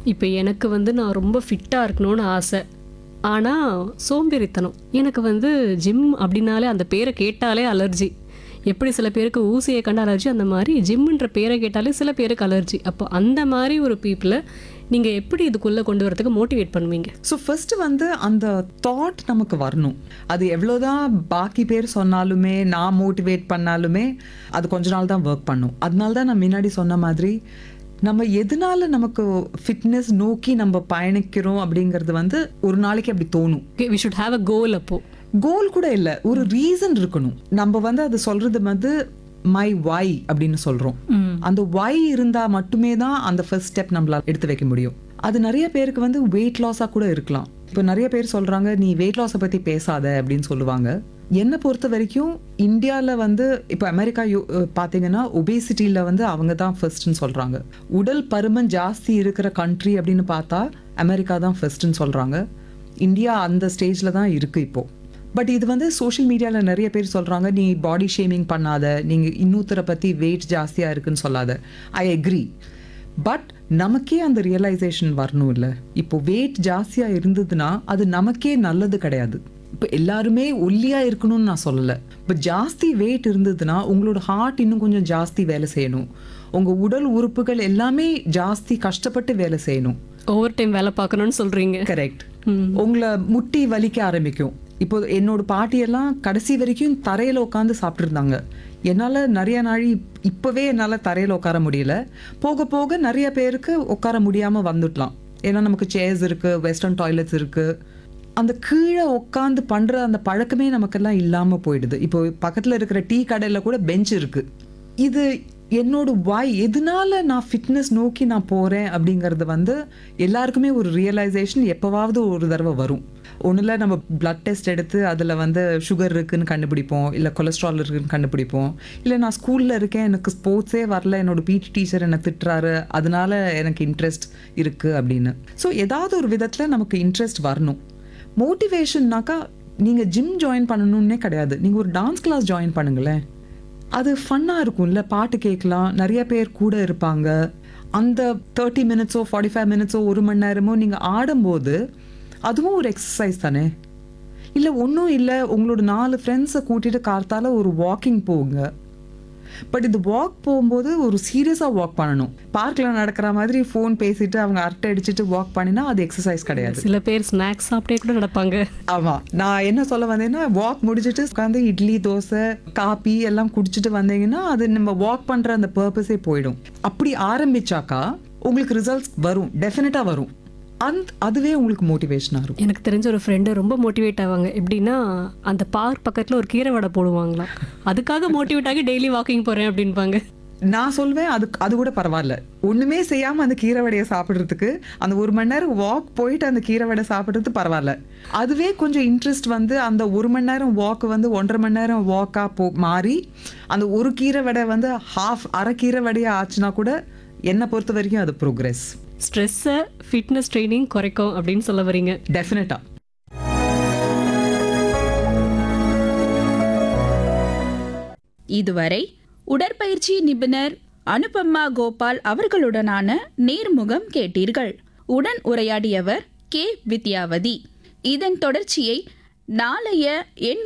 இப்போ எனக்கு வந்து நான் ரொம்ப ஃபிட்டாக இருக்கணும்னு ஆசை ஆனால் சோம்பேறித்தனம் எனக்கு வந்து ஜிம் அப்படின்னாலே அந்த பேரை கேட்டாலே அலர்ஜி எப்படி சில பேருக்கு ஊசியை கண்ட அலர்ஜி அந்த மாதிரி ஜிம்ன்ற பேரை கேட்டாலே சில பேருக்கு அலர்ஜி அப்போ அந்த மாதிரி ஒரு பீப்புளை நீங்கள் எப்படி இதுக்குள்ளே கொண்டு வரதுக்கு மோட்டிவேட் பண்ணுவீங்க ஸோ ஃபர்ஸ்ட் வந்து அந்த தாட் நமக்கு வரணும் அது எவ்வளோதான் பாக்கி பேர் சொன்னாலுமே நான் மோட்டிவேட் பண்ணாலுமே அது கொஞ்ச நாள் தான் ஒர்க் பண்ணும் அதனால தான் நான் முன்னாடி சொன்ன மாதிரி நம்ம எதனால நமக்கு ஃபிட்னஸ் நோக்கி நம்ம பயணிக்கிறோம் அப்படிங்கிறது வந்து ஒரு நாளைக்கு அப்படி தோணும் okay we should have a goal அப்போது கோல் கூட இல்லை ஒரு ரீசன் இருக்கணும் நம்ம வந்து அது சொல்றது வந்து மை வை அப்படின்னு சொல்றோம் அந்த வை இருந்தா மட்டுமே தான் அந்த ஃபர்ஸ்ட் ஸ்டெப் நம்மளால எடுத்து வைக்க முடியும் அது நிறைய பேருக்கு வந்து வெயிட் லாஸா கூட இருக்கலாம் இப்போ நிறைய பேர் சொல்றாங்க நீ வெயிட் லாஸை பத்தி பேசாத அப்படின்னு சொல்லுவாங்க என்னை பொறுத்த வரைக்கும் இந்தியாவில் வந்து இப்போ அமெரிக்கா யு- அஹ் பார்த்தீங்கன்னா ஒபேசிட்டியில் வந்து அவங்க தான் ஃபர்ஸ்ட்னு சொல்கிறாங்க உடல் பருமன் ஜாஸ்தி இருக்கிற கண்ட்ரி அப்படின்னு பார்த்தா அமெரிக்கா தான் ஃபர்ஸ்ட்னு சொல்கிறாங்க இந்தியா அந்த ஸ்டேஜில் தான் இருக்குது இப்போது பட் இது வந்து சோஷியல் மீடியாவில் நிறைய பேர் சொல்கிறாங்க நீ பாடி ஷேமிங் பண்ணாத நீங்கள் இன்னொருத்தரை பற்றி வெயிட் ஜாஸ்தியாக இருக்குன்னு சொல்லாத ஐ அக்ரி பட் நமக்கே அந்த ரியலைசேஷன் வரணும் இல்லை இப்போ வெயிட் ஜாஸ்தியாக இருந்ததுன்னா அது நமக்கே நல்லது கிடையாது இப்போ எல்லாருமே ஒல்லியாக இருக்கணும்னு நான் சொல்லலை இப்போ ஜாஸ்தி வெயிட் இருந்ததுன்னா உங்களோட ஹார்ட் இன்னும் கொஞ்சம் ஜாஸ்தி வேலை செய்யணும் உங்கள் உடல் உறுப்புகள் எல்லாமே ஜாஸ்தி கஷ்டப்பட்டு வேலை செய்யணும் ஓவர் டைம் வேலை பார்க்கணும்னு சொல்கிறீங்க கரெக்ட் உங்களை முட்டி வலிக்க ஆரம்பிக்கும் இப்போ என்னோட பாட்டியெல்லாம் கடைசி வரைக்கும் தரையில உட்காந்து சாப்பிட்டுருந்தாங்க என்னால் நிறைய நாள் இப்- இப்பவே என்னால் தரையில உட்கார முடியல போக போக நிறைய பேருக்கு உட்கார முடியாம வந்துடலாம் ஏன்னா நமக்கு சேர்ஸ் இருக்கு வெஸ்டர்ன் டாய்லெட்ஸ் இருக்கு அந்த கீழே உட்காந்து பண்ற அந்த பழக்கமே நமக்கெல்லாம் இல்லாம போயிடுது இப்போ பக்கத்துல இருக்கிற டீ கடையில கூட பெஞ்ச் இருக்கு இது என்னோட வாய் எதனால நான் ஃபிட்னஸ் நோக்கி நான் போறேன் அப்படிங்கிறது வந்து எல்லாருக்குமே ஒரு ரியலைசேஷன் எப்பவாவது ஒரு தடவை வரும் ஒன்றுல நம்ம பிளட் டெஸ்ட் எடுத்து அதில் வந்து சுகர் இருக்குன்னு கண்டுபிடிப்போம் இல்லை கொலஸ்ட்ரால் இருக்குன்னு கண்டுபிடிப்போம் இல்லை நான் ஸ்கூலில் இருக்கேன் எனக்கு ஸ்போர்ட்ஸே வரல என்னோட பிடி டீச்சர் என்னை திட்டுறாரு அதனால எனக்கு இன்ட்ரெஸ்ட் இருக்குது அப்படின்னு ஸோ ஏதாவது ஒரு விதத்தில் நமக்கு இன்ட்ரெஸ்ட் வரணும் மோட்டிவேஷன்னாக்கா நீங்கள் ஜிம் ஜாயின் பண்ணணும்னே கிடையாது நீங்கள் ஒரு டான்ஸ் கிளாஸ் ஜாயின் பண்ணுங்களேன் அது ஃபன்னாக இருக்கும்ல பாட்டு கேட்கலாம் நிறைய பேர் கூட இருப்பாங்க அந்த தேர்ட்டி மினிட்ஸோ ஃபார்ட்டி ஃபைவ் மினிட்ஸோ ஒரு மணி நேரமோ நீங்கள் ஆடும்போது அதுவும் ஒரு எக்ஸசைஸ் தானே இல்லை ஒன்றும் இல்லை உங்களோட நாலு ஃப்ரெண்ட்ஸை கூட்டிட்டு கார்த்தால ஒரு வாக்கிங் போங்க பட் இது வாக் போகும்போது ஒரு சீரியஸாக வாக் பண்ணணும் பார்க்கில் நடக்கிற மாதிரி ஃபோன் பேசிட்டு அவங்க அரட்டை அடிச்சிட்டு வாக் பண்ணினா அது எக்ஸசைஸ் கிடையாது சில பேர் ஸ்நாக்ஸ் சாப்பிட்டே கூட நடப்பாங்க ஆமா நான் என்ன சொல்ல வந்தேன்னா வாக் முடிச்சிட்டு உட்காந்து இட்லி தோசை காபி எல்லாம் குடிச்சிட்டு வந்தீங்கன்னா அது நம்ம வாக் பண்ற அந்த பர்பஸே போயிடும் அப்படி ஆரம்பிச்சாக்கா உங்களுக்கு ரிசல்ட்ஸ் வரும் டெஃபினட்டா வரும் அந்த அதுவே உங்களுக்கு மோட்டிவேஷனாக இருக்கும் எனக்கு தெரிஞ்ச ஒரு ஃப்ரெண்டு ரொம்ப மோட்டிவேட் ஆவாங்க எப்படின்னா அந்த பார்க் பக்கத்தில் ஒரு கீரை வடை போடுவாங்களாம் அதுக்காக மோட்டிவேட் ஆகி டெய்லி வாக்கிங் போகிறேன் அப்படின்பாங்க நான் சொல்வேன் அது அது கூட பரவாயில்ல ஒண்ணுமே செய்யாம அந்த கீரை வடையை சாப்பிடுறதுக்கு அந்த ஒரு மணி நேரம் வாக் போயிட்டு அந்த கீரை வடை சாப்பிடுறது பரவாயில்ல அதுவே கொஞ்சம் இன்ட்ரெஸ்ட் வந்து அந்த ஒரு மணி நேரம் வாக் வந்து ஒன்றரை மணி நேரம் வாக்கா போ மாறி அந்த ஒரு கீரை வடை வந்து ஹாஃப் அரை கீரை வடையா ஆச்சுன்னா கூட என்னை பொறுத்த வரைக்கும் அது ப்ரோக்ரஸ் ஸ்ட்ரெஸ்ஸை ஃபிட்னஸ் ட்ரைனிங் குறைக்கும் அப்படின்னு சொல்ல வரீங்க டெஃபினட்டா இதுவரை உடற்பயிற்சி நிபுணர் அனுபமா கோபால் அவர்களுடனான நேர்முகம் கேட்டீர்கள் உடன் உரையாடியவர் கே வித்யாவதி இதன் தொடர்ச்சியை நாளைய எண்